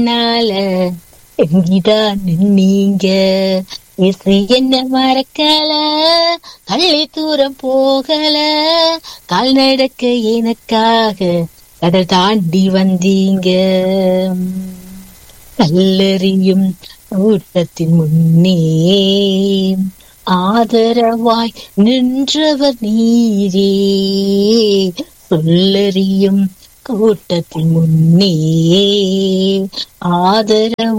நாள எங்கிதான் நீங்க இசை என்ன மறக்கல கள்ளி தூரம் போகல கால் நடக்க எனக்காக கடல் தாண்டி வந்தீங்க கல்லெறியும் கூட்டத்தின் முன்னே ஆதரவாய் நின்றவர் நீரே சொல்லறியும் கூட்டத்தின் முன்னே ஆதரவாய்